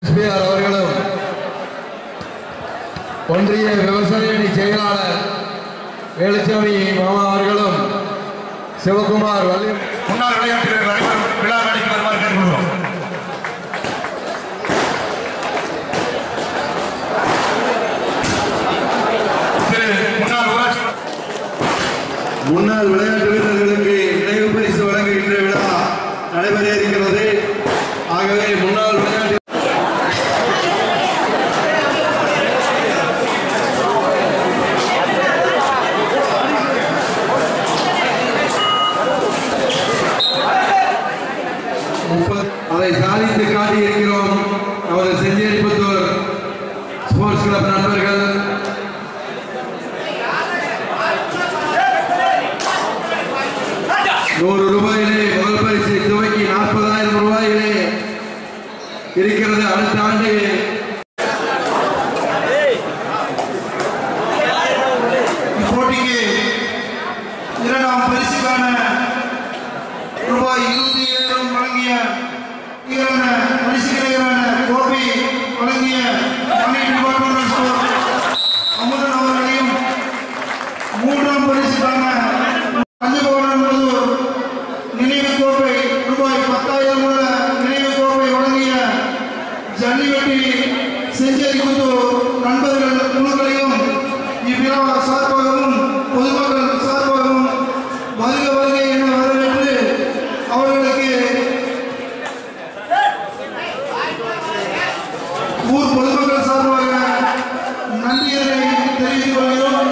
SPR அவர்களும் ஒன்றிய விவசாய அணி செயலாளர் வேலுச்சாமி மாமா அவர்களும் சிவகுமார் வள்ளி முன்னாள் விளையாட்டு வீரர்கள் அனைவரும் விழா மேடைக்கு வருமாறு கேட்டுக்கொள்கிறோம் திரு முன்னாள் ஊராட்சி முன்னாள் விளையாட்டு வீரர்களுக்கு நினைவு பரிசு வழங்குகின்ற விழா நடைபெற இருக்கிறது ஆகவே முன்னாள் விளையாட்டு முப்பத்- அதை சாதித்து காட்டியிருக்கிறோம் நமது செஞ்சேரிபுத்தூர் ஸ்போர்ட்ஸ் கிளப் நண்பர்கள் நூறு ரூபாயிலே முதல் பரிசு துவக்கி நாற்பதாயிரம் ரூபாயிலே இருக்கிறது அடுத்த ஆண்டு இப்போட்டிக்கு இரண்டாம் பரிசுக்கான ரூபாய் இருபத்தி ஏழாயிரம் வழங்கிய ஈரான பரிசுகளான கோபி வழங்கிய மணி டிபார்ட்மெண்டல் ஸ்டோர் அமுதன் அவர்களையும் மூன்றாம் பரிசுக்கான அஞ்சபவனம்புதூர் நினைவு கோப்பை ரூபாய் பத்தாயிரம் உள்ள நினைவு கோப்பை வழங்கிய ஜல்லிவெட்டி செஞ்சேரி குந்தூர் நண்பர்கள் குழுக்களையும் இவ்விழா சார்பாகவும் பொதுமக்கள் சார்பாகவும் வருக வருக என வரவேற்று அவர்களுக்கு ஊர் பொதுமக்கள் சார்பாக நன்றியை தெரிவித்துக் கொள்கிறோம்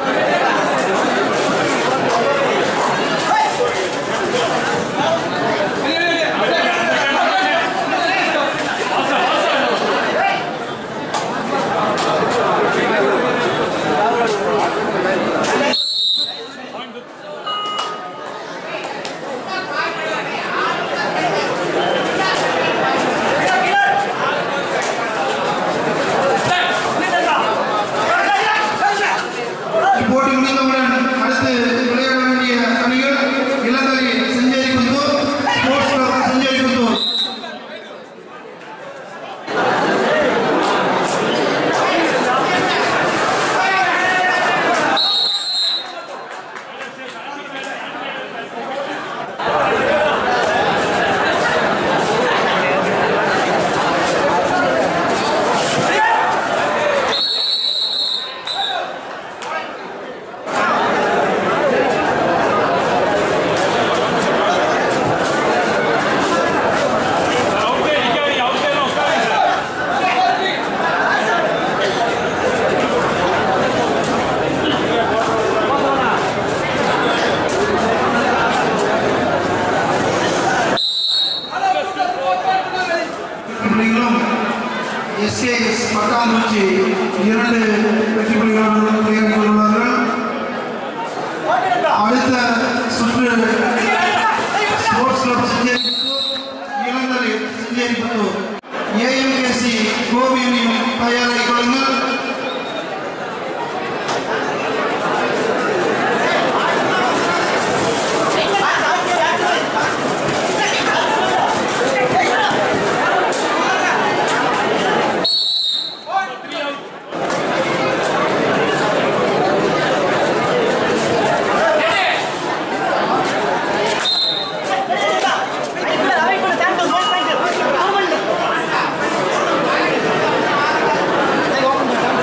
இப்போட்டி முடிந்தவுடன் அடுத்து விளையாட வேண்டிய அணிகள் இளந்தலி செஞ்சேரி குந்தூர் ஸ்போர்ட்ஸ் கிளப் செஞ்சேரி குந்தூர் புள்ளிகளும் எஸ்ஏஎஸ் பட்டாம்பூச்சி இரண்டு வெற்றி புள்ளிகளுடன் விளையாடி கொண்டுள்ளார்கள் அடுத்த சுற்று sports club Senjeri Puthur Ilanthalai Senjeri Puthur AMKC Gopi union தயாராகி கொள்ளுங்கள் Thank you.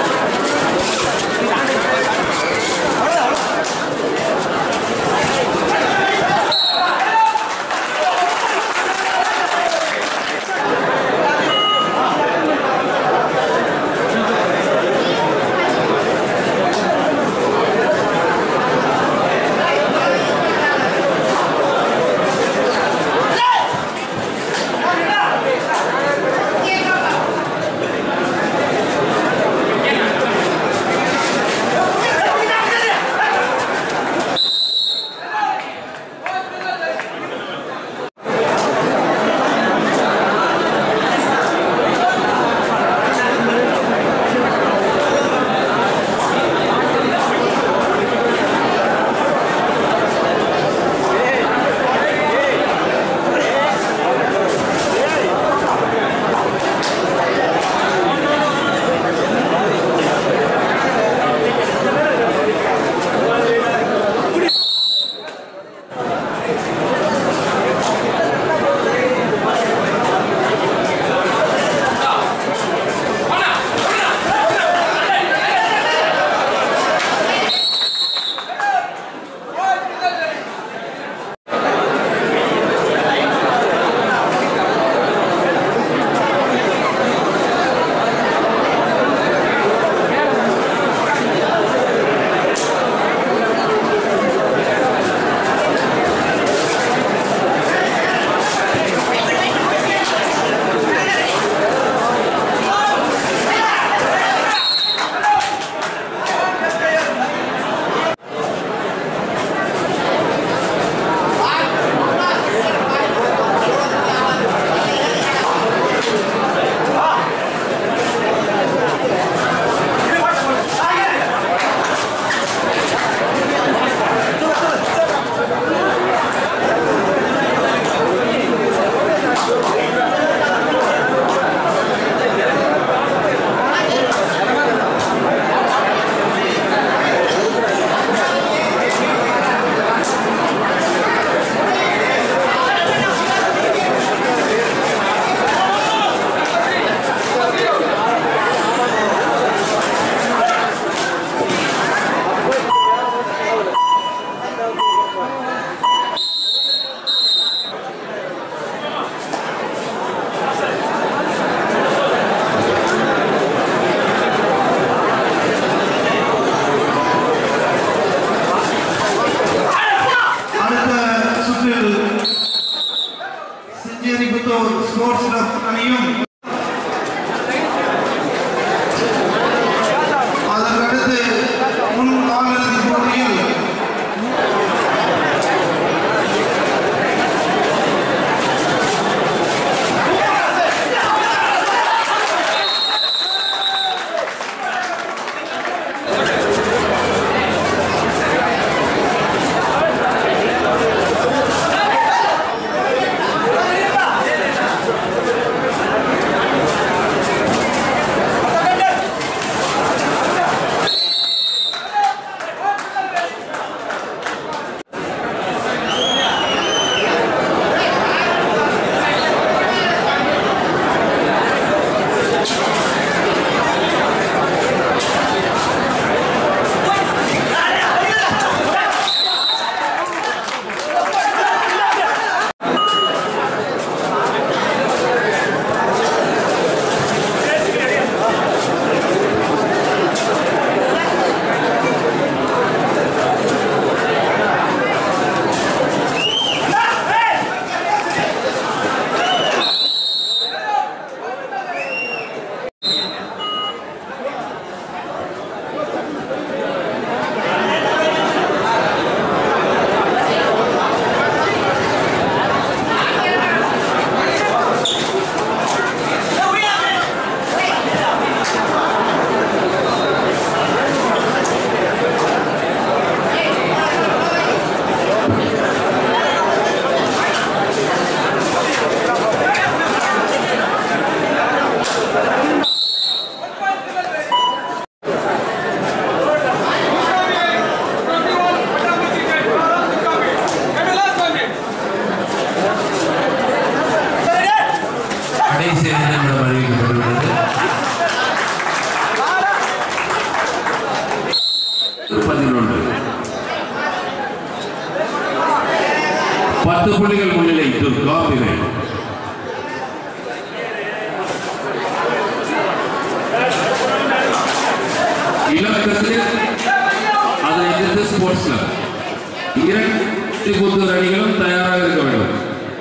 இரண்டு புத்தூர் அணிகளும் தயாராக இருக்க வேண்டும்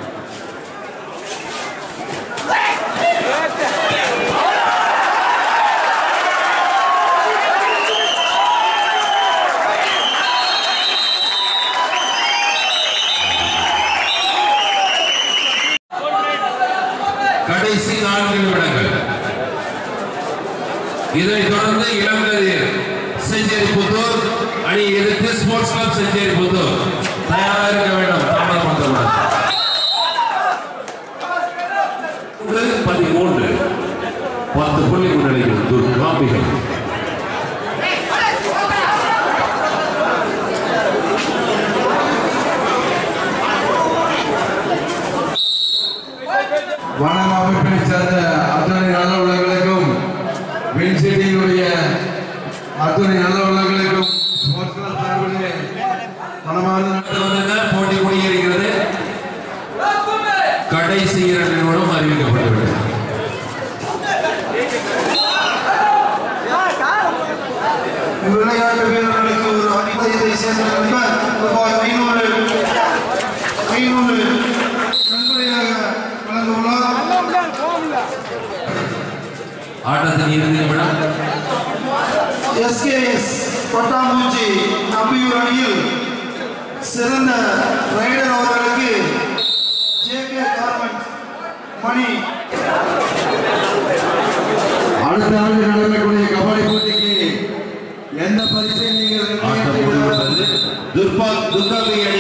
கடைசி நான்கு நிமிடங்கள் இதைத் தொடர்ந்து இளங்கதிர் செஞ்சேரி புத்தூர் அணி எதிர்த்து ஸ்போர்ட்ஸ் கிளப் செஞ்சேரி புத்தூர் தயாராக இருக்க வேண்டும் தாமதமாக்கக்கூடாது மூன்று, பதிமூன்று பத்து புள்ளி முன்னணிகள் துர்காம்பிகள் வனம் அமைப்பினை சேர்ந்த அத்தனை நல்ல உள்ளங்களுக்கும் வின்சிட்டியினுடைய அத்தனை நல்ல உள்ளங்களுக்கும் ஸ்போர்ட்ஸ் கிளப் சார்பிலே மனமார்ந்த அடுத்து வந்துங்க, போட்டி முடிகிறது கடைசி இரண்டு நிமிடம் அறிவிக்கப்பட்டுள்ளது விளையாட்டு வீரர்களுக்கு ஒரு அடிப்படையை சேர்ந்த நண்பர் ரூபாய் ஐநூறு ஐநூறு நன்கொடையாக வழங்கியுள்ளார் ஆட்டத்தின் இறுதி நிமிடம் எஸ்கேஎஸ் பட்டாம்பூச்சி நம்பியூர் அணியில் சிறந்த ரைடர் அவர்களுக்கு ஜேகே கார்மெண்ட் மணி அடுத்த ஆண்டு நடக்கக்கூடிய கபடி போட்டிக்கு எந்த பரிசை நீங்கள் ஆட்டம் நிர்ணயித்தீர்களோ, முடிவுற்றது துர்பா துர்காம்பி அணி